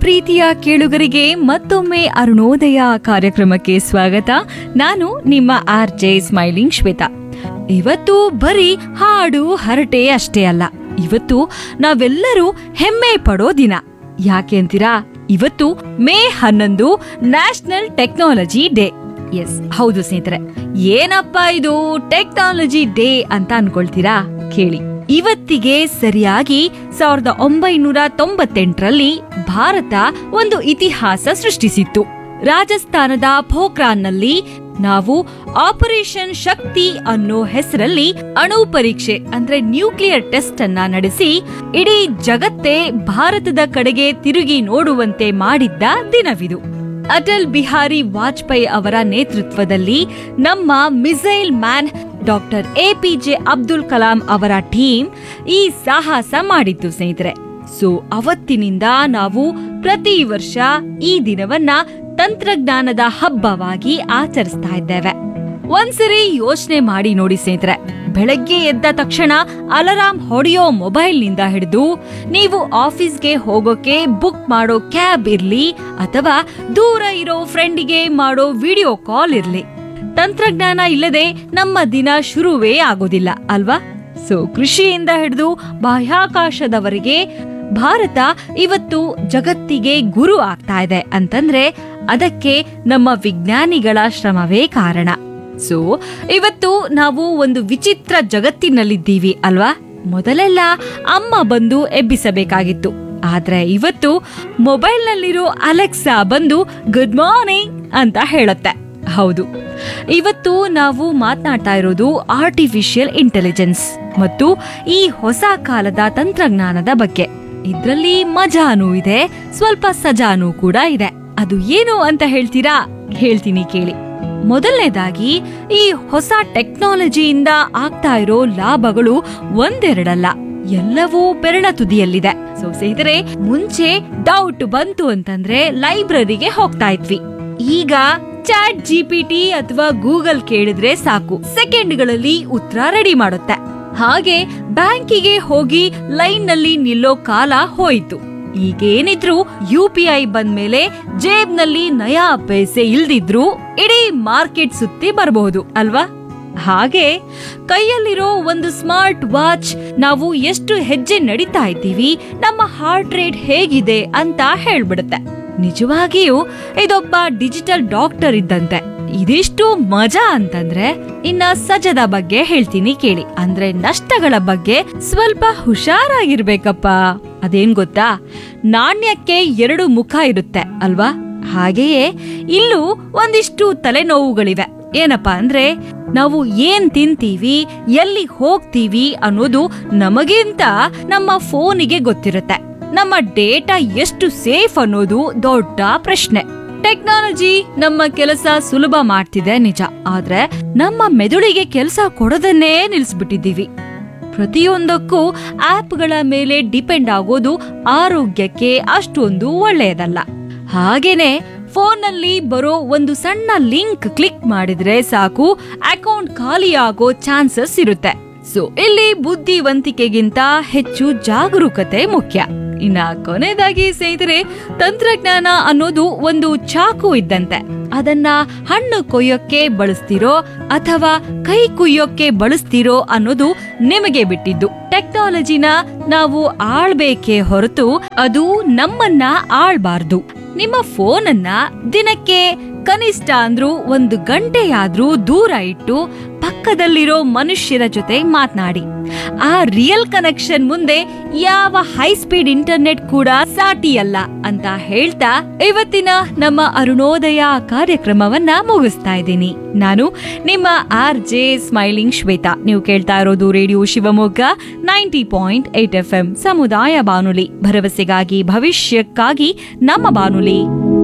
ಪ್ರೀತಿಯ ಕೇಳುಗರಿಗೆ ಮತ್ತೊಮ್ಮೆ ಅರುಣೋದಯ ಕಾರ್ಯಕ್ರಮಕ್ಕೆ ಸ್ವಾಗತ ನಾನು ನಿಮ್ಮ ಆರ್ ಜೆ ಸ್ಮೈಲಿಂಗ್ ಶ್ವೇತಾ ಇವತ್ತು ಬರೀ ಹಾಡು ಹರಟೆ ಅಷ್ಟೇ ಅಲ್ಲ ಇವತ್ತು ನಾವೆಲ್ಲರೂ ಹೆಮ್ಮೆ ಪಡೋ ದಿನ ಯಾಕೆ ಅಂತೀರಾ ಇವತ್ತು ಮೇ ಹನ್ನೊಂದು ನ್ಯಾಷನಲ್ ಟೆಕ್ನಾಲಜಿ ಡೇ ಎಸ್ ಹೌದು ಸ್ನೇಹಿತರೆ ಏನಪ್ಪ ಇದು ಟೆಕ್ನಾಲಜಿ ಡೇ ಅಂತ ಅನ್ಕೊಳ್ತೀರಾ ಕೇಳಿ ಇವತ್ತಿಗೆ ಸರಿಯಾಗಿ ಸಾವಿರದ ಒಂಬೈನೂರ ತೊಂಬತ್ತೆಂಟರಲ್ಲಿ ಭಾರತ ಒಂದು ಇತಿಹಾಸ ಸೃಷ್ಟಿಸಿತ್ತು ರಾಜಸ್ಥಾನದ ಪೋಖ್ರಾನ್ನಲ್ಲಿ ನಾವು ಆಪರೇಷನ್ ಶಕ್ತಿ ಅನ್ನೋ ಹೆಸರಲ್ಲಿ ಅಣು ಪರೀಕ್ಷೆ ಅಂದ್ರೆ ನ್ಯೂಕ್ಲಿಯರ್ ಟೆಸ್ಟ್ ಅನ್ನ ನಡೆಸಿ ಇಡೀ ಜಗತ್ತೇ ಭಾರತದ ಕಡೆಗೆ ತಿರುಗಿ ನೋಡುವಂತೆ ಮಾಡಿದ್ದ ದಿನವಿದು ಅಟಲ್ ಬಿಹಾರಿ ವಾಜಪೇಯಿ ಅವರ ನೇತೃತ್ವದಲ್ಲಿ ನಮ್ಮ missile man doctor APJ Abdul Kalam ಅವರ ಟೀಮ್ ಈ ಸಾಹಸ ಮಾಡಿತ್ತು ಸ್ನೇಹಿತರೆ ಸೊ ಅವತ್ತಿನಿಂದ ನಾವು ಪ್ರತಿ ವರ್ಷ ಈ ದಿನವನ್ನ ತಂತ್ರಜ್ಞಾನದ ಹಬ್ಬವಾಗಿ ಆಚರಿಸ್ತಾ ಇದ್ದೇವೆ ಒಂದ್ಸರಿ ಯೋಚನೆ ಮಾಡಿ ನೋಡಿ ಸ್ನೇಹಿತರೆ ಬೆಳಗ್ಗೆ ಎದ್ದ ತಕ್ಷಣ ಅಲಾರಾಂ ಹೊಡೆಯೋ ಮೊಬೈಲ್ನಿಂದ ಹಿಡಿದು ನೀವು ಆಫೀಸ್ಗೆ ಹೋಗೋಕೆ ಬುಕ್ ಮಾಡೋ ಕ್ಯಾಬ್ ಇರ್ಲಿ ಅಥವಾ ದೂರ ಇರೋ ಫ್ರೆಂಡಿಗೆ ಮಾಡೋ ವಿಡಿಯೋ ಕಾಲ್ ಇರ್ಲಿ ತಂತ್ರಜ್ಞಾನ ಇಲ್ಲದೆ ನಮ್ಮ ದಿನ ಶುರುವೇ ಆಗೋದಿಲ್ಲ ಅಲ್ವಾ ಸೊ ಕೃಷಿಯಿಂದ ಹಿಡಿದು ಬಾಹ್ಯಾಕಾಶದವರೆಗೆ ಭಾರತ ಇವತ್ತು ಜಗತ್ತಿಗೆ ಗುರು ಆಗ್ತಾ ಇದೆ ಅಂತಂದ್ರೆ ಅದಕ್ಕೆ ನಮ್ಮ ವಿಜ್ಞಾನಿಗಳ ಶ್ರಮವೇ ಕಾರಣ ಸೊ ಇವತ್ತು ನಾವು ಒಂದು ವಿಚಿತ್ರ ಜಗತ್ತಿನಲ್ಲಿದ್ದೀವಿ ಅಲ್ವಾ ಮೊದಲೆಲ್ಲ ಅಮ್ಮ ಬಂದು ಎಬ್ಬಿಸಬೇಕಾಗಿತ್ತು ಆದ್ರೆ ಇವತ್ತು ಮೊಬೈಲ್ನಲ್ಲಿರೋ ಅಲೆಕ್ಸಾ ಬಂದು ಗುಡ್ ಮಾರ್ನಿಂಗ್ ಅಂತ ಹೇಳುತ್ತೆ ಹೌದು ಇವತ್ತು ನಾವು ಮಾತನಾಡ್ತಾ ಇರೋದು ಆರ್ಟಿಫಿಷಿಯಲ್ ಇಂಟೆಲಿಜೆನ್ಸ್ ಮತ್ತು ಈ ಹೊಸ ಕಾಲದ ತಂತ್ರಜ್ಞಾನದ ಬಗ್ಗೆ ಇದ್ರಲ್ಲಿ ಮಜಾನೂ ಇದೆ ಸ್ವಲ್ಪ ಸಜಾನೂ ಕೂಡ ಇದೆ ಅದು ಏನು ಅಂತ ಹೇಳ್ತೀರಾ ಹೇಳ್ತೀನಿ ಕೇಳಿ ಮೊದಲನೇದಾಗಿ ಈ ಹೊಸ ಟೆಕ್ನಾಲಜಿಯಿಂದ ಆಗ್ತಾ ಇರೋ ಲಾಭಗಳು ಒಂದೆರಡಲ್ಲ ಎಲ್ಲವೂ ಬೆರಳ ತುದಿಯಲ್ಲಿದೆ ಸೊ ಸ್ನೇಹಿತರೆ ಮುಂಚೆ ಡೌಟ್ ಬಂತು ಅಂತಂದ್ರೆ ಲೈಬ್ರರಿಗೆ ಹೋಗ್ತಾ ಇದ್ವಿ ಈಗ ಚಾಟ್ ಜಿಪಿಟಿ ಅಥವಾ ಗೂಗಲ್ ಕೇಳಿದ್ರೆ ಸಾಕು ಸೆಕೆಂಡ್ಗಳಲ್ಲಿ ಉತ್ತರ ರೆಡಿ ಮಾಡುತ್ತೆ ಹಾಗೆ ಬ್ಯಾಂಕಿಗೆ ಹೋಗಿ ಲೈನ್ ನಲ್ಲಿ ನಿಲ್ಲೋ ಕಾಲ ಹೋಯಿತು ಈಗೇನಿದ್ರು ಯು ಪಿ ಐ ಬಂದ್ಮೇಲೆ ಜೇಬ್ನಲ್ಲಿ ನಯಾ ಪೈಸೆ ಇಲ್ದಿದ್ರು ಇಡೀ ಮಾರ್ಕೆಟ್ ಸುತ್ತಿ ಬರಬಹುದು ಅಲ್ವಾ ಹಾಗೆ ಕೈಯಲ್ಲಿರೋ ಒಂದು ಸ್ಮಾರ್ಟ್ ವಾಚ್ ನಾವು ಎಷ್ಟು ಹೆಜ್ಜೆ ನಡೀತಾ ಇದ್ದೀವಿ ನಮ್ಮ ಹಾರ್ಟ್ ರೇಟ್ ಹೇಗಿದೆ ಅಂತ ಹೇಳ್ಬಿಡುತ್ತೆ ನಿಜವಾಗಿಯೂ ಇದೊಬ್ಬ ಡಿಜಿಟಲ್ ಡಾಕ್ಟರ್ ಇದ್ದಂತೆ ಇದಿಷ್ಟು ಮಜಾ ಅಂತಂದ್ರೆ ಇನ್ನ ಸಜದ ಬಗ್ಗೆ ಹೇಳ್ತೀನಿ ಕೇಳಿ ಅಂದ್ರೆ ನಷ್ಟಗಳ ಬಗ್ಗೆ ಸ್ವಲ್ಪ ಹುಷಾರಾಗಿರ್ಬೇಕಪ್ಪ ಅದೇನ್ ಗೊತ್ತಾ ನಾಣ್ಯಕ್ಕೆ ಎರಡು ಮುಖ ಇರುತ್ತೆ ಅಲ್ವಾ ಹಾಗೆಯೇ ಇಲ್ಲೂ ಒಂದಿಷ್ಟು ತಲೆನೋವುಗಳಿವೆ ಏನಪ್ಪಾ ಅಂದ್ರೆ ನಾವು ಏನ್ ತಿಂತೀವಿ ಎಲ್ಲಿ ಹೋಗ್ತೀವಿ ಅನ್ನೋದು ನಮಗಿಂತ ನಮ್ಮ ಫೋನಿಗೆ ಗೊತ್ತಿರುತ್ತೆ ನಮ್ಮ ಡೇಟಾ ಎಷ್ಟು ಸೇಫ್ ಅನ್ನೋದು ದೊಡ್ಡ ಪ್ರಶ್ನೆ ಟೆಕ್ನಾಲಜಿ ನಮ್ಮ ಕೆಲಸ ಸುಲಭ ಮಾಡ್ತಿದೆ ನಿಜ ಆದ್ರೆ ನಮ್ಮ ಮೆದುಳಿಗೆ ಕೆಲಸ ಕೊಡೋದನ್ನೇ ನಿಲ್ಸ್ಬಿಟ್ಟಿದ್ದೀವಿ ಪ್ರತಿಯೊಂದಕ್ಕೂ ಆಪ್ಗಳ ಮೇಲೆ ಡಿಪೆಂಡ್ ಆಗೋದು ಆರೋಗ್ಯಕ್ಕೆ ಅಷ್ಟೊಂದು ಒಳ್ಳೆಯದಲ್ಲ ಹಾಗೇನೆ ಫೋನ್ನಲ್ಲಿ ಬರೋ ಒಂದು ಸಣ್ಣ ಲಿಂಕ್ ಕ್ಲಿಕ್ ಮಾಡಿದ್ರೆ ಸಾಕು ಅಕೌಂಟ್ ಖಾಲಿಯಾಗೋ ಚಾನ್ಸಸ್ ಇರುತ್ತೆ ಸೊ ಇಲ್ಲಿ ಬುದ್ಧಿವಂತಿಕೆಗಿಂತ ಹೆಚ್ಚು ಜಾಗರೂಕತೆ ಮುಖ್ಯ ಇನ್ನ ಕೊನೆಯದಾಗಿ ಸ್ನೇಹಿತರೆ ತಂತ್ರಜ್ಞಾನ ಅನ್ನೋದು ಒಂದು ಚಾಕು ಇದ್ದಂತೆ ಅದನ್ನ ಹಣ್ಣು ಕೊಯ್ಯೋಕ್ಕೆ ಬಳಸ್ತಿರೋ ಅಥವಾ ಕೈ ಕುಯ್ಯೋಕ್ಕೆ ಬಳಸ್ತಿರೋ ಅನ್ನೋದು ನಿಮಗೆ ಬಿಟ್ಟಿದ್ದು ಟೆಕ್ನಾಲಜಿನ ನಾವು ಆಳ್ಬೇಕೇ ಹೊರತು ಅದು ನಮ್ಮನ್ನ ಆಳ್ಬಾರ್ದು ನಿಮ್ಮ ಫೋನನ್ನ ದಿನಕ್ಕೆ ಕನಿಷ್ಠ ಅಂದ್ರೂ ಒಂದು ಗಂಟೆಯಾದ್ರೂ ದೂರ ಇಟ್ಟು ಪಕ್ಕದಲ್ಲಿರೋ ಮನುಷ್ಯರ ಜೊತೆ ಮಾತನಾಡಿ ಆ ರಿಯಲ್ ಕನೆಕ್ಷನ್ ಮುಂದೆ ಯಾವ ಹೈ ಸ್ಪೀಡ್ ಇಂಟರ್ನೆಟ್ ಕೂಡ ಸಾಟಿಯಲ್ಲ ಅಂತ ಹೇಳ್ತಾ ಇವತ್ತಿನ ನಮ್ಮ ಅರುಣೋದಯ ಕಾರ್ಯಕ್ರಮವನ್ನ ಮುಗಿಸ್ತಾ ಇದ್ದೀನಿ ನಾನು ನಿಮ್ಮ ಆರ್ ಜೆ ಸ್ಮೈಲಿಂಗ್ ಶ್ವೇತಾ ನೀವು ಕೇಳ್ತಾ ಇರೋದು radio Shivamogga ninety point eight F M ಸಮುದಾಯ ಬಾನುಲಿ ಭರವಸೆಗಾಗಿ ಭವಿಷ್ಯಕ್ಕಾಗಿ ನಮ್ಮ ಬಾನುಲಿ